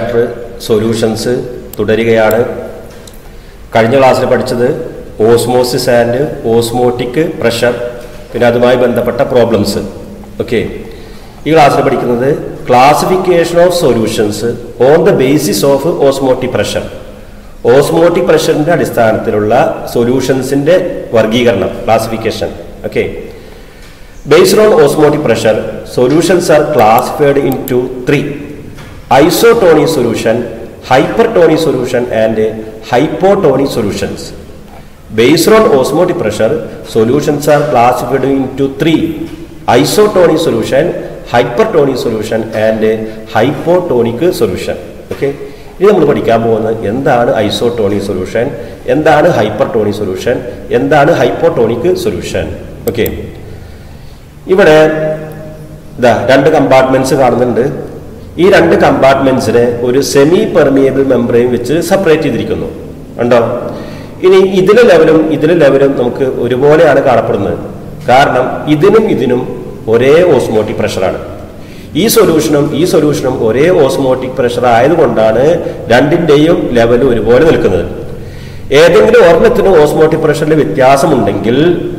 Solutions തുടരുകയാണ് കഴിഞ്ഞ ക്ലാസ്സിൽ പഠിച്ചത് ഓസ്മോസിസ് ആൻഡ് ഓസ്മോട്ടിക് പ്രഷർ പിന്നെ അതുമായി ബന്ധപ്പെട്ട പ്രോബ്ലംസ് ഓക്കെ ഈ ക്ലാസ്സിൽ പഠിക്കുന്നത് classification of solutions on the basis of osmotic pressure osmotic പ്രഷറിന്റെ അടിസ്ഥാനത്തിലുള്ള സൊല്യൂഷൻസിന്റെ വർഗീകരണം classification okay Based on osmotic pressure, solutions are classified into three isotonic solution, hypertonic solution, and hypotonic solutions. Based on osmotic pressure, solutions are classified into three isotonic solution, hypertonic solution, and hypotonic solution. Okay? ഇനി നമ്മൾ പഠിക്കാൻ പോകുന്നത് എന്താണ് isotonic solution എന്താണ് hypertonic solution എന്താണ് hypotonic solution okay ഇവിടെ ഇതാ രണ്ട് കമ്പാർട്ട്മെന്റ്സ് കാണുന്നുണ്ട് ഈ രണ്ട് കമ്പാർട്ട്മെന്റ്സിനെ ഒരു സെമി പെർമിയബിൾ മെമ്പറേയും വെച്ച് സെപ്പറേറ്റ് ചെയ്തിരിക്കുന്നു ഉണ്ടോ ഇനി ഇതിലെ ലെവലും ഇതിലെ ലെവലും നമുക്ക് ഒരുപോലെയാണ് കാണപ്പെടുന്നത് കാരണം ഇതിനും ഇതിനും ഒരേ ഓസ്മോട്ടിക് പ്രഷറാണ് ഈ സൊല്യൂഷനും ഈ സൊല്യൂഷനും ഒരേ ഓസ്മോട്ടിക് പ്രഷർ ആയതുകൊണ്ടാണ് രണ്ടിന്റെയും ലെവൽ ഒരുപോലെ നിൽക്കുന്നത് ഏതെങ്കിലും ഒരെണ്ണത്തിന് ഓസ്മോട്ടിക് പ്രഷറിൽ വ്യത്യാസമുണ്ടെങ്കിൽ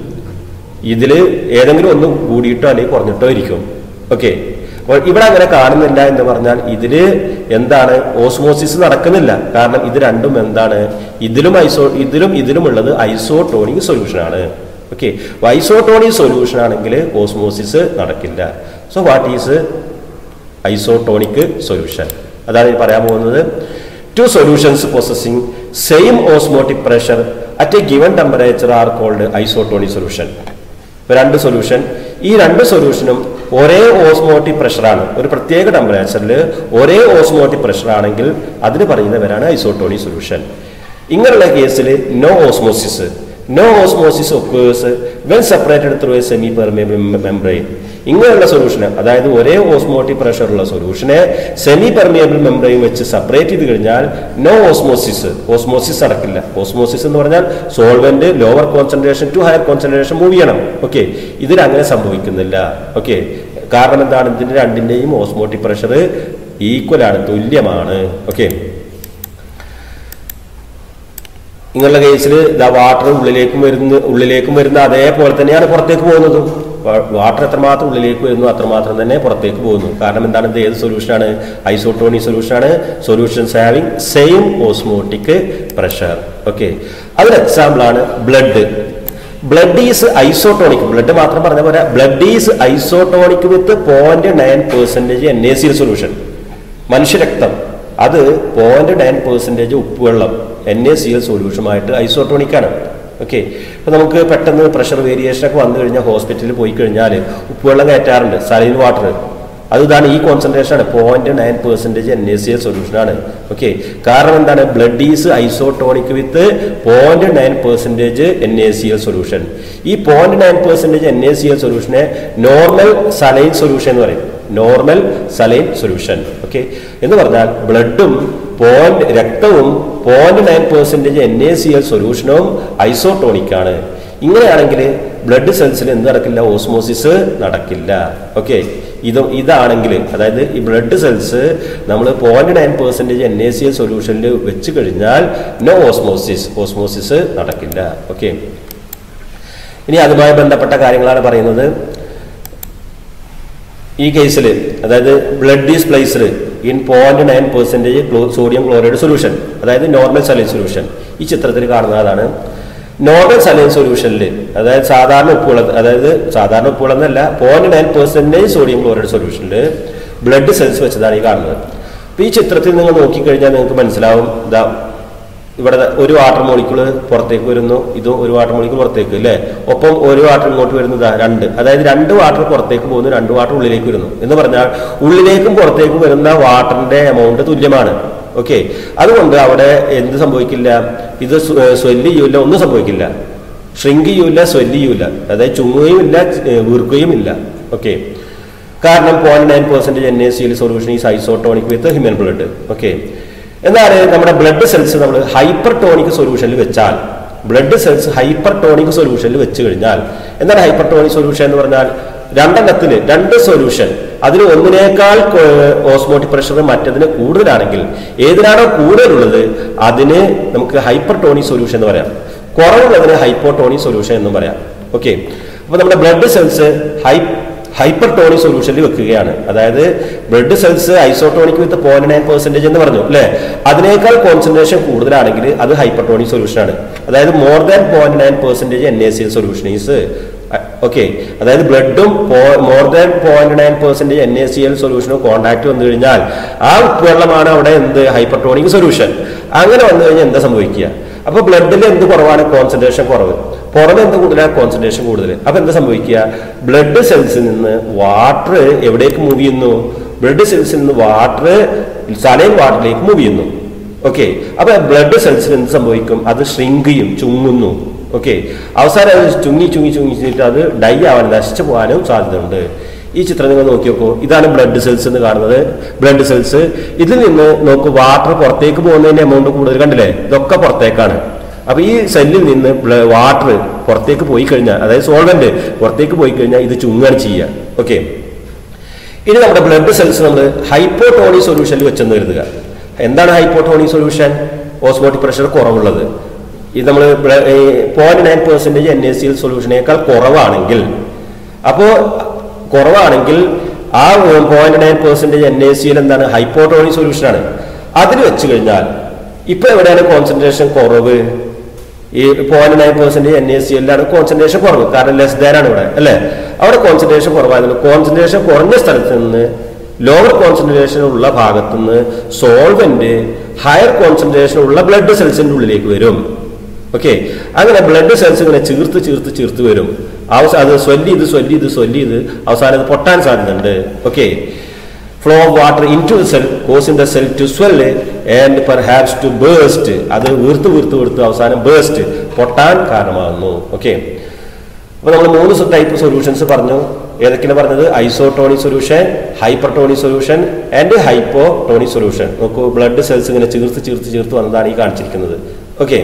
ഇതിൽ ഏതെങ്കിലും ഒന്ന് കൂടിയിട്ടോ അല്ലെങ്കിൽ കുറഞ്ഞിട്ടോ ഇരിക്കും ഓക്കെ അപ്പോൾ ഇവിടെ അങ്ങനെ കാണുന്നില്ല എന്ന് പറഞ്ഞാൽ ഇതില് എന്താണ് ഓസ്മോസിസ് നടക്കുന്നില്ല കാരണം ഇത് രണ്ടും എന്താണ് ഇതിലും ഐസോ ഇതിലും ഇതിലുമുള്ളത് ഐസോട്ടോണിക് സൊല്യൂഷൻ ആണ് ഓക്കെ ഐസോട്ടോണിക് സൊല്യൂഷൻ ആണെങ്കിൽ ഓസ്മോസിസ് നടക്കില്ല so what is isotonic solution അതാണ് ഈ പറയാൻ പോകുന്നത് two solutions possessing same osmotic pressure at a given temperature are called isotonic solution രണ്ട് സൊല്യൂഷൻ ഈ രണ്ട് സൊല്യൂഷനും ഒരേ ഓസ്മോട്ടിക് പ്രഷറാണ് ഒരു പ്രത്യേക ടെമ്പറേച്ചറിൽ ഒരേ ഓസ്മോട്ടിക് പ്രഷർ ആണെങ്കിൽ അതിന് പറയുന്നവരാണ് ഐസോട്ടോണിക് സൊല്യൂഷൻ ഇങ്ങനെയുള്ള കേസിൽ no osmosis no osmosis occurs well separated through a semi permeable membrane ഇങ്ങനെയുള്ള സൊല്യൂഷന് അതായത് ഒരേ ഓസ്മോട്ടിക് പ്രഷറുള്ള സൊല്യൂഷനെ സെമി പെർമിയബിൾ മെംബ്രെയിൻ വെച്ച് സെപ്പറേറ്റ് ചെയ്ത് കഴിഞ്ഞാൽ നോ ഓസ്മോസിസ് ഓസ്മോസിസ് നടക്കില്ല ഓസ്മോസിസ് എന്ന് പറഞ്ഞാൽ solvent lower concentration to higher concentration move ചെയ്യണം ഓക്കെ ഇതിൽ അങ്ങനെ സംഭവിക്കുന്നില്ല ഓക്കെ കാരണം എന്താണ് ഇതിന്റെ രണ്ടിന്റെയും ഓസ്മോട്ടിക് പ്രഷർ ഈക്വൽ ആണ് തുല്യമാണ് ഓക്കെ ഇങ്ങനെയുള്ള കേസിൽ ഇതാ വാട്ടർ ഉള്ളിലേക്കും വരുന്ന ഉള്ളിലേക്കും വരുന്ന അതേപോലെ തന്നെയാണ് പുറത്തേക്ക് പോകുന്നത് വാട്ടർ എത്രമാത്രം ഉള്ളിലേക്ക് വരുന്നു അത്രമാത്രം തന്നെ പുറത്തേക്ക് പോകുന്നു കാരണം എന്താണ് ഇത് ഏത് സൊല്യൂഷനാണ് ഐസോട്ടോണിക് സൊല്യൂഷനാണ് solutions having same osmotic pressure okay അതിന് എക്സാമ്പിൾ ആണ് blood blood is isotonic blood മാത്രം പറഞ്ഞ പോലെ blood is isotonic with point nine percentage N A C solution മനുഷ്യരക്തം അത് പോയിന്റ് നയൻ പെർസെന്റേജ് ഉപ്പുവെള്ളം എൻ എ സി എൽ സൊല്യൂഷനുമായിട്ട് ഐസോട്ടോണിക് ആണ് ഓക്കെ അപ്പൊ നമുക്ക് പെട്ടെന്ന് പ്രഷർ വേരിയേഷൻ ഒക്കെ വന്നു കഴിഞ്ഞാൽ ഹോസ്പിറ്റലിൽ പോയി കഴിഞ്ഞാൽ ഉപ്പുവെള്ളം കയറ്റാറുണ്ട് സലൈൻ വാട്ടർ അത് ഇതാണ് ഈ കോൺസെൻട്രേഷൻ ആണ് point nine percentage N A C L solution ആണ് ഓക്കെ കാരണം എന്താണ് blood is isotonic with point nine percentage N A C L solution ഈ point nine percentage N A C L സൊല്യൂഷനെ normal saline solution എന്ന് പറയും normal saline solution okay എന്ന് പറഞ്ഞാൽ ബ്ലഡും പോയിന്റ് രക്തവും point nine percentage N A C L സൊല്യൂഷനും isotonic ആണ് ഇങ്ങനെയാണെങ്കിൽ ബ്ലഡ് സെൽസിൽ എന്ത് നടക്കില്ല ഓസ്മോസിസ് നടക്കില്ല ഓക്കെ ഇത് ഇതാണെങ്കിൽ അതായത് ഈ ബ്ലഡ് സെൽസ് നമ്മൾ point nine percentage N A C L സൊല്യൂഷനിൽ വെച്ച് കഴിഞ്ഞാൽ നോ ഓസ്മോസിസ് ഓസ്മോസിസ് നടക്കില്ല ഓക്കെ ഇനി അതുമായി ബന്ധപ്പെട്ട കാര്യങ്ങളാണ് പറയുന്നത് ഈ കേസിൽ അതായത് blood is placed in point nine percentage sodium chloride solution അതായത് നോർമൽ സലൈൻ സൊല്യൂഷൻ ഈ ചിത്രത്തിൽ കാണുന്നതാണ് നോർമൽ സലൈൻ സൊല്യൂഷനിൽ അതായത് സാധാരണ ഉപ്പുവെള്ളം അതായത് സാധാരണ ഉപ്പുവെള്ളം എന്നല്ല point nine percentage sodium chloride സൊല്യൂഷനിൽ ബ്ലഡ് സെൽസ് വെച്ചതാണ് ഈ കാണുന്നത് അപ്പോൾ ഈ ചിത്രത്തിൽ നിങ്ങൾ നോക്കിക്കഴിഞ്ഞാൽ നിങ്ങൾക്ക് മനസ്സിലാവും ഇതാ ഇവിടെ ഒരു വാട്ടർ മോളിക്യൂള് പുറത്തേക്ക് വരുന്നു ഇതും ഒരു വാട്ടർ മോളിക്യൂൾ പുറത്തേക്ക് അല്ലേ ഒപ്പം ഒരു വാട്ടർ ഇങ്ങോട്ട് വരുന്നതാ രണ്ട് അതായത് രണ്ട് വാട്ടർ പുറത്തേക്ക് പോകുന്നു രണ്ട് വാട്ടർ ഉള്ളിലേക്ക് വരുന്നു എന്ന് പറഞ്ഞാൽ ഉള്ളിലേക്കും പുറത്തേക്കും വരുന്ന വാട്ടറിന്റെ എമൗണ്ട് തുല്യമാണ് ഓക്കെ അതുകൊണ്ട് അവിടെ എന്ത് സംഭവിക്കില്ല ഇത് സ്വെല്ല് ചെയ്യൂല ഒന്നും സംഭവിക്കില്ല ഷ്രിങ്ക് ചെയ്യൂല സ്വെല്ല് ചെയ്യൂല അതായത് ചുങ്ങുകയും ഇല്ല വീർക്കുകയും ഇല്ല ഓക്കെ കാരണം point nine percentage N A സിയിൽ solution is isotonic with human blood okay എന്നാൽ നമ്മുടെ ബ്ലഡ് സെൽസ് നമ്മൾ ഹൈപ്പർ ടോണിക് സൊല്യൂഷനിൽ വെച്ചാൽ ബ്ലഡ് സെൽസ് ഹൈപ്പർ ടോണിക് സൊല്യൂഷനിൽ വെച്ച് കഴിഞ്ഞാൽ എന്താണ് ഹൈപ്പർ ടോണിക് സൊല്യൂഷൻ എന്ന് പറഞ്ഞാൽ രണ്ടെണ്ണത്തിന് രണ്ട് സൊല്യൂഷൻ അതിൽ ഒന്നിനേക്കാൾ ഓസ്മോട്ടിക് പ്രഷർ മറ്റതിന് കൂടുതലാണെങ്കിൽ ഏതിനാണോ കൂടുതലുള്ളത് അതിന് നമുക്ക് ഹൈപ്പർടോണിക് സൊല്യൂഷൻ എന്ന് പറയാം കുറവുള്ളതിന് ഹൈപ്പോട്ടോണിക് സൊല്യൂഷൻ എന്നും പറയാം ഓക്കെ അപ്പൊ നമ്മുടെ ബ്ലഡ് സെൽസ് ഹൈ ഹൈപ്പർടോണിക് സൊല്യൂഷനിൽ വെക്കുകയാണ് അതായത് blood cells isotonic with point nine percentage എന്ന് പറഞ്ഞു അല്ലെ അതിനേക്കാൾ കോൺസെൻട്രേഷൻ കൂടുതലാണെങ്കിൽ അത് ഹൈപ്പർടോണിക് സൊല്യൂഷൻ ആണ് അതായത് more than point nine percentage N A C solution is okay അതായത് ബ്ലഡും more than point nine percentage N A C L സൊല്യൂഷനും കോൺടാക്ട് വന്നു കഴിഞ്ഞാൽ ആ ഉപ്പുവെള്ളമാണ് അവിടെ എന്ത് ഹൈപ്പർടോണിക് സൊല്യൂഷൻ അങ്ങനെ വന്നു കഴിഞ്ഞാൽ എന്താ സംഭവിക്കുക അപ്പൊ ബ്ലഡിൽ എന്ത് കുറവാണ് കോൺസെൻട്രേഷൻ കുറവ് പുറമെ എന്ത് കൂടുതലാണ് കോൺസെൻട്രേഷൻ കൂടുതൽ അപ്പൊ എന്താ സംഭവിക്കുക ബ്ലഡ് സെൽസിൽ നിന്ന് വാട്ടർ എവിടേക്ക് മൂവ് ചെയ്യുന്നു ബ്ലഡ് സെൽസിൽ നിന്ന് വാട്ടർ സലൈൻ വാട്ടറിലേക്ക് മൂവ് ചെയ്യുന്നു ഓക്കെ അപ്പൊ ബ്ലഡ് സെൽസിൽ എന്ത് സംഭവിക്കും അത് ഷ്രിങ്ക് ചെയ്യും ചുങ്ങുന്നു ഓക്കെ അവസാനം അത് ചുങ്ങി ചുങ്ങി ചുങ്ങിച്ചിട്ട് അത് ഡൈ ആവാൻ നശിച്ചു പോകാനും സാധ്യതയുണ്ട് ഈ ചിത്രം നിങ്ങൾ നോക്കി നോക്കൂ ഇതാണ് ബ്ലഡ് സെൽസ് എന്ന് കാണുന്നത് ബ്ലഡ് സെൽസ് ഇതിൽ നിന്ന് നോക്കൂ വാട്ടർ പുറത്തേക്ക് പോകുന്നതിന്റെ എമൗണ്ട് കൂടുതൽ കണ്ടില്ലേ ഇതൊക്കെ പുറത്തേക്കാണ് അപ്പൊ ഈ സെല്ലിൽ നിന്ന് വാട്ടർ പുറത്തേക്ക് പോയി കഴിഞ്ഞാൽ അതായത് സോൾവെന്റ് പുറത്തേക്ക് പോയി കഴിഞ്ഞാൽ ഇത് ചുങ്ങാണ് ചെയ്യുക ഓക്കെ ഇനി നമ്മുടെ ബ്ലഡ് സെൽസ് നമ്മൾ ഹൈപ്പോട്ടോണി സൊല്യൂഷനിൽ വെച്ചെന്ന് കരുതുക എന്താണ് ഹൈപ്പോട്ടോണി സൊല്യൂഷൻ ഓസ്മോട്ടിക് പ്രഷർ കുറവുള്ളത് ഇത് നമ്മൾ point nine percentage N A C L സൊല്യൂഷനേക്കാൾ കുറവാണെങ്കിൽ അപ്പോൾ കുറവാണെങ്കിൽ ആ point nine percentage N A C L എന്താണ് ഹൈപ്പോട്ടോണി സൊല്യൂഷൻ ആണ് അതിൽ വെച്ച് കഴിഞ്ഞാൽ ഇപ്പൊ എവിടെയാണ് കോൺസെൻട്രേഷൻ കുറവ് ഈ point nine percentage N A സി എല്ലാണ് കോൺസെൻട്രേഷൻ കുറവ് കാരണം ലെസ് ദാൻ ആണ് ഇവിടെ അല്ലെ അവിടെ കോൺസെൻട്രേഷൻ കുറവായിരുന്നു കോൺസെൻട്രേഷൻ കുറഞ്ഞ സ്ഥലത്ത് നിന്ന് ലോവർ കോൺസെൻട്രേഷൻ ഉള്ള ഭാഗത്തു നിന്ന് സോൾവെന്റ് ഹയർ കോൺസെൻട്രേഷൻ ഉള്ള ബ്ലഡ് സെൽസിന്റെ ഉള്ളിലേക്ക് വരും ഓക്കെ അങ്ങനെ ബ്ലഡ് സെൽസ് ഇങ്ങനെ ചീർത്ത് ചീർത്ത് ചീർത്ത് വരും അവസാനം അത് സ്വെല്ല് ചെയ്ത് സ്വെല്ല് ചെയ്ത് സ്വെല്ല് ചെയ്ത് അവസാനം അത് പൊട്ടാൻ സാധ്യതയുണ്ട് okay flow of water into cell causing the cell to swell and perhaps to burst അത് വീർത്ത് വീർത്ത് വീർത്ത് അവസാനം ബേസ്റ്റ് പൊട്ടാൻ കാരണമാകുന്നു ഓക്കെ അപ്പൊ നമ്മൾ മൂന്ന് ടൈപ്പ് സൊല്യൂഷൻസ് പറഞ്ഞു ഏതൊക്കെയാണ് പറഞ്ഞത് isotonic solution hypertonic solution and hypotonic solution നോക്കൂ ബ്ലഡ് സെൽസ് ഇങ്ങനെ ചീർത്ത് ചീർത്ത് ചീർത്ത് വന്നതാണ് ഈ കാണിച്ചിരിക്കുന്നത് ഓക്കെ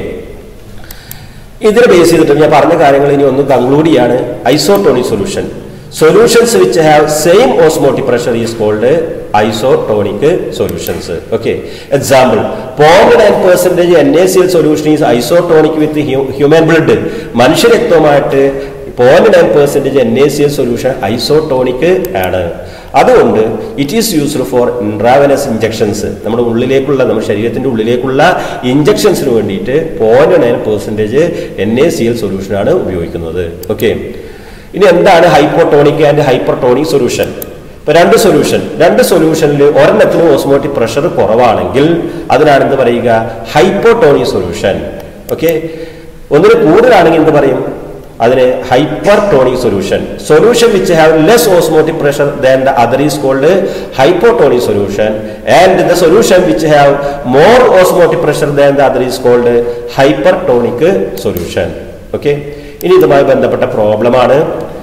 ഇതിനെ ബേസ് ചെയ്തിട്ട് ഞാൻ പറഞ്ഞ കാര്യങ്ങൾ ഇനി ഒന്ന് കൺക്ലൂഡ് ചെയ്യാണ് isotonic solution solutions which have same osmotic pressure is called isotonic solutions okay example point nine percentage N A C L solution is isotonic with human blood മനുഷ്യരക്തവുമായിട്ട് point nine percentage N A C L solution isotonic ആണ് അതുകൊണ്ട് it is used for intravenous injections നമ്മുടെ ഉള്ളിലേക്കുള്ള നമ്മുടെ ശരീരത്തിന്റെ ഉള്ളിലേക്കുള്ള ഇഞ്ചക്ഷൻസിന് വേണ്ടിയിട്ട് point nine percentage N A C L സൊല്യൂഷനാണ് ഉപയോഗിക്കുന്നത് ഓക്കെ ഇനി എന്താണ് ഹൈപ്പോട്ടോണിക് ആൻഡ് ഹൈപ്പർടോണിക് സൊല്യൂഷൻ ഇപ്പൊ രണ്ട് സൊല്യൂഷൻ രണ്ട് സൊല്യൂഷനിൽ ഒരെണ്ണത്തിന് ഓസ്മോട്ടിക് പ്രഷർ കുറവാണെങ്കിൽ അതിനാണ് എന്ത് പറയുക ഹൈപ്പോട്ടോണിക് സൊല്യൂഷൻ ഓക്കെ ഒന്നിന് കൂടുതലാണെങ്കിൽ എന്ത് പറയും അതിന് hypertonic solution solution which have less osmotic pressure than the other is called hypotonic solution and the solution which have more osmotic pressure than the other is called hypertonic solution okay ഇനി ഇതുമായി ബന്ധപ്പെട്ട പ്രോബ്ലമാണ്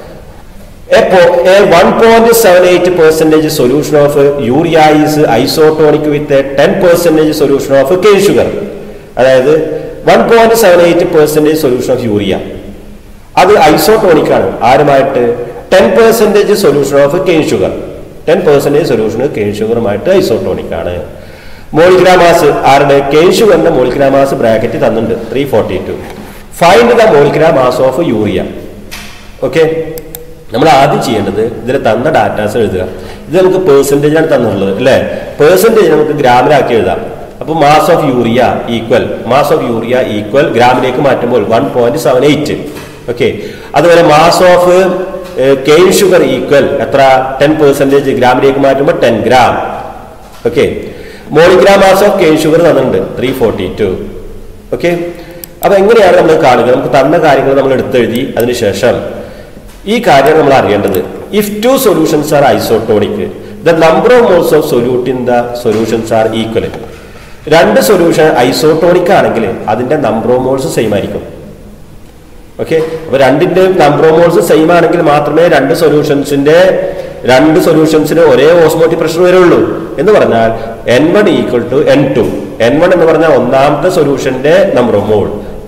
A, po- a 1.78 percentage solution of uh, urea is isotonic with a 10 percentage solution of cane sugar. അതായത് one point seven eight percentage solution of urea അത് isotonic ആണ് ആരുമായിട്ട് ten percentage solution of cane sugar ten percentage solution cane ഷുഗറുമായിട്ട് isotonic ആണ് molar masses ആരുടെ cane ഷുഗറിന്റെ molar masses bracket തന്നിട്ടുണ്ട് three forty two find the molar masses of urea okay നമ്മൾ ആദ്യം ചെയ്യേണ്ടത് ഇതിൽ തന്ന ഡാറ്റാസ് എഴുതുക ഇത് നമുക്ക് പേഴ്സൻറ്റേജ് ആണ് തന്നിട്ടുള്ളത് അല്ലേ പേഴ്സൻറ്റേജ് നമുക്ക് ഗ്രാമിലാക്കി എഴുതാം അപ്പൊ mass of urea equal mass of urea equal ഗ്രാമിലേക്ക് മാറ്റുമ്പോൾ one point seven eight okay അതുപോലെ mass of cane sugar equal എത്ര ടെൻ പെർസെൻറ്റേജ് ഗ്രാമിലേക്ക് മാറ്റുമ്പോൾ ടെൻ ഗ്രാം ഓക്കെ മോളിഗ്രാം മാസ് ഓഫ് കെയിൻ ഷുഗർ തന്നിട്ടുണ്ട് ത്രീ ഫോർട്ടി ടു ഓക്കെ അപ്പൊ എങ്ങനെയാണ് നമ്മൾ കാണുക നമുക്ക് തന്ന കാര്യങ്ങൾ നമ്മൾ എടുത്തെഴുതി അതിനുശേഷം ഈ കാര്യം നമ്മൾ അറിയേണ്ടത് if two solutions are isotonic the number of moles of solute in the solutions are equal രണ്ട് സൊല്യൂഷൻ ഐസോട്ടോണിക് ആണെങ്കിൽ അതിന്റെ നമ്പർ ഓഫ് മോൾസ് സെയിം ആയിരിക്കും ഓക്കെ അപ്പൊ രണ്ടിന്റെ നമ്പർ ഓഫ് മോൾസ് സെയിം ആണെങ്കിൽ മാത്രമേ രണ്ട് സൊല്യൂഷൻസിന്റെ രണ്ട് സൊല്യൂഷൻസിന് ഒരേ ഓസ്മോട്ടിക് പ്രഷർ വരുള്ളൂ എന്ന് പറഞ്ഞാൽ N one equal to N two N one എന്ന് പറഞ്ഞാൽ ഒന്നാമത്തെ സൊല്യൂഷന്റെ നമ്പർ ഓഫ് മോൾ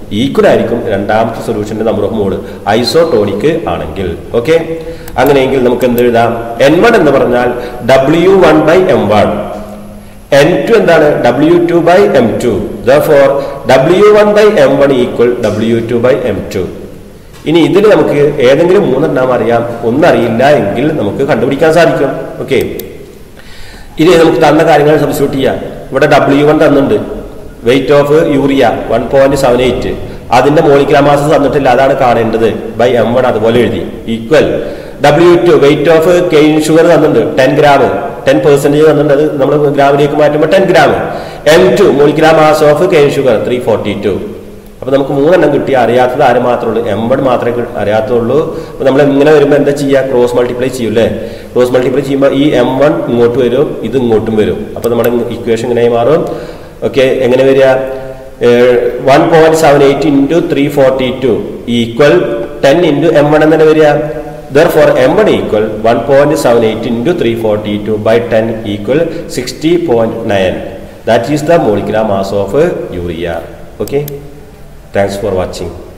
ഈക്വൽ ആയിരിക്കും രണ്ടാമത്തെ സൊല്യൂഷന്റെ നമ്പർ ഓഫ് മോള് ഐസോട്ടോണിക് ആണെങ്കിൽ ഓക്കെ അങ്ങനെയെങ്കിൽ നമുക്ക് എന്ത് എഴുതാം എൻ വൺ എന്ന് പറഞ്ഞാൽ W one by M one N two എന്താണ് W two by M two for W one by M one equal W two by M two ഇനി ഇതിൽ നമുക്ക് ഏതെങ്കിലും മൂന്നെണ്ണം അറിയാം ഒന്നറിയില്ല എങ്കിൽ നമുക്ക് കണ്ടുപിടിക്കാൻ സാധിക്കും ഓക്കെ ഇനി നമുക്ക് തന്ന കാര്യങ്ങൾ സബ്സ്റ്റിറ്റ്യൂട്ട് ചെയ്യാം ഇവിടെ ഡബ്ല്യു വൺ തന്നിട്ടുണ്ട് weight of urea one point seven eight അതിന്റെ മോളിക്കുലാർ മാസ് തന്നിട്ടില്ല അതാണ് കാണേണ്ടത് ബൈ എം വൺ അതുപോലെ എഴുതി equal W two weight of cane sugar തന്നിട്ടുണ്ട് ടെൻ ഗ്രാം ടെൻ പെർസെന്റേജ് തന്നിട്ടുണ്ട് അത് നമ്മൾ ഗ്രാമിലേക്ക് മാറ്റുമ്പോൾ ten gram M two molecular mass of cane sugar three forty two അപ്പൊ നമുക്ക് മൂന്നെണ്ണം കിട്ടി അറിയാത്തത് ആര് മാത്രമേ ഉള്ളൂ എം വൺ മാത്രമേ കി- അറിയാത്തുള്ളൂ അപ്പൊ നമ്മൾ ഇങ്ങനെ വരുമ്പോൾ എന്താ ചെയ്യുക ക്രോസ് മൾട്ടിപ്ലൈ ചെയ്യും അല്ലേ ക്രോസ് മൾട്ടിപ്ലൈ ചെയ്യുമ്പോൾ ഈ എം വൺ ഇങ്ങോട്ട് വരും ഇത് ഇങ്ങോട്ടും വരും അപ്പൊ നമ്മുടെ ഇക്വേഷൻ ഇങ്ങനെ മാറും ഓക്കെ എങ്ങനെ വരിക one point seven eight into three forty two equal ten into M one എന്നല്ലേ വരിക therefore M one equal one point seven eight into three forty two by ten equal sixty point nine that is the molecular mass of urea okay Thanks for watching.